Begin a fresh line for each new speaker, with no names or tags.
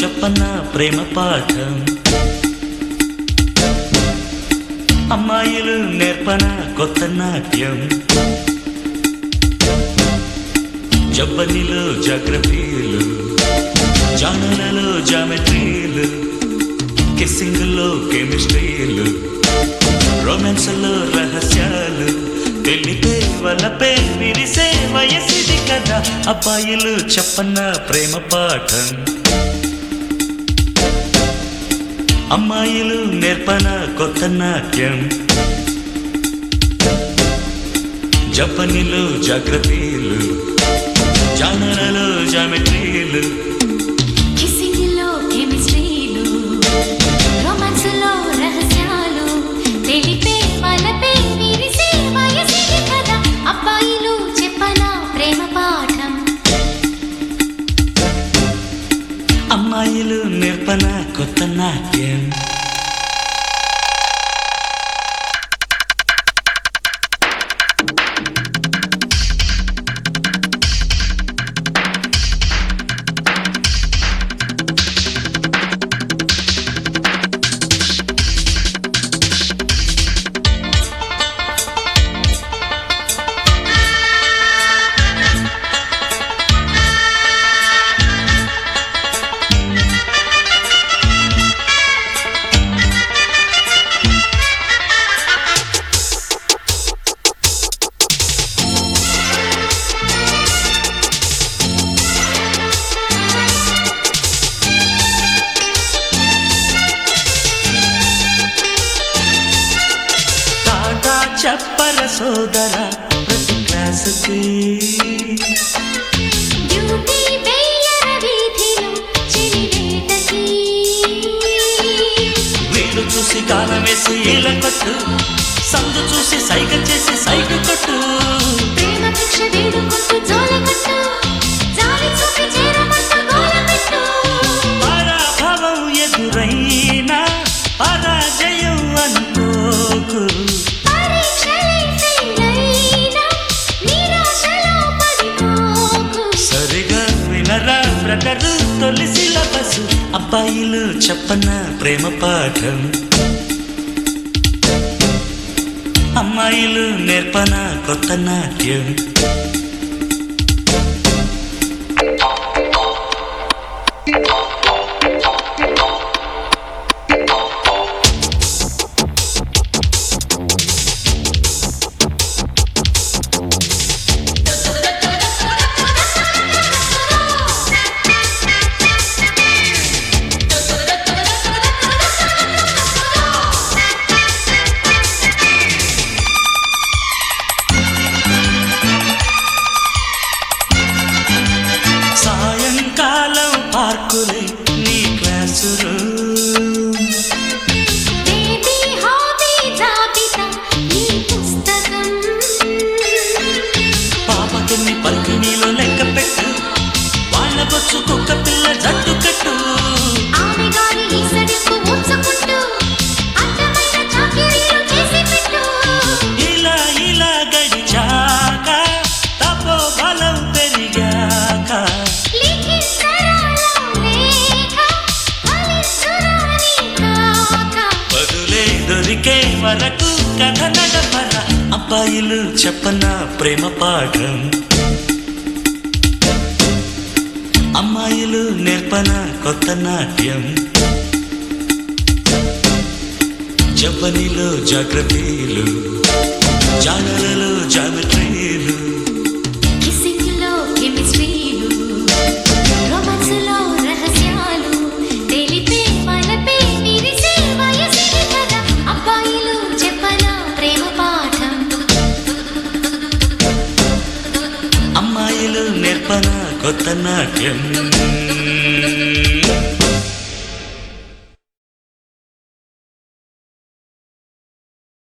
చెప్పన్న ప్రేమ పాఠం అమ్మాయిలు నేర్పన కొత్త నాట్యం జబ్బనిలో జాగ్రఫీలు జానలలో జామెట్రీలు కిస్సింగ్లో కెమిస్ట్రీలు రొమాన్స్లో రహస్యాలు తెలిపే వలపే విరిసే వయసిది కదా అబ్బాయిలు చెప్పన్న ప్రేమ పాఠం అమ్మాయిలు నేర్పన కొత్త నాట్యం జపనిలో జాగ్రత్తలు జానలలో జామెట్రీలు
కిస్సింగ్లో కెమిస్ట్రీలు రొమాన్స్లో రహస్యాలు తెలిపే వలపే విరిసే వయసిది కదా అబ్బాయిలు చెప్పనా ప్రేమ పాఠం
అమ్మాయిలు నేర్పన కొత్త నాట్యం టాటా చెప్పర సోదర ప్రతి క్లాసుకి
డ్యూటీ వేయర వీధిలో చెలివేటకి
వీడు చూసి గాలం వేసి ఈల కొట్టు సందు చూసి సైగ చేసి సైగ కొట్టు
ప్రేమ భిక్ష వేడుకొట్టు జోలకొట్టు జాలి చూపి చేరమంటూ గోలపెట్టు
పరాభవం ఎదురైనా పరాజయం అనుకోకు
పరీక్షలే ఫెయిలైనా నిరాశలో పడిపోకు
సరిగా వినరా బ్రదరు తొలి సిలబస్ అబ్బాయిలు చెప్పన ప్రేమ పాఠం అమ్మాయిలు నేర్పన కొత్త నాట్యం సాయంకాలం పార్కులే నీ క్లాసు రూమ్.
బేబీ హాబీ జాబితా నీ పుస్తకం
పాపకిన్ని పల్కినీలో లెక్క పెట్టు వాళ్ళ బొచ్చు కుక్క పిల్ల జట్టు కట్టు
ఆమె గాలి ఈసడికు ఊడ్చుకుంటూ అడ్డమైన చాకిరీలు చేసి పెట్టు
ఇలా ఇలా గడిచాక తపో బలం పెరిగాక
లిఖించరాలో లేఖ ఫలించురాని కాక
బదులే దొరికే వరకు కథ నడపర అబ్బాయిలు చెప్పన ప్రేమ పాఠం అమ్మాయిలు నేర్పన కొత్త నాట్యం జపనిలో జాగ్రత్తలు జానలలో జామెట్రీలు
కిస్సింగ్లో కెమిస్ట్రీలు రొమాన్స్లో రహస్యాలు తెలిపే వలపే విరిసే వయసిది కదా అబ్బాయిలు చెప్పనా ప్రేమ పాఠం
అమ్మాయిలు నేర్పన కొత్త నాట్యం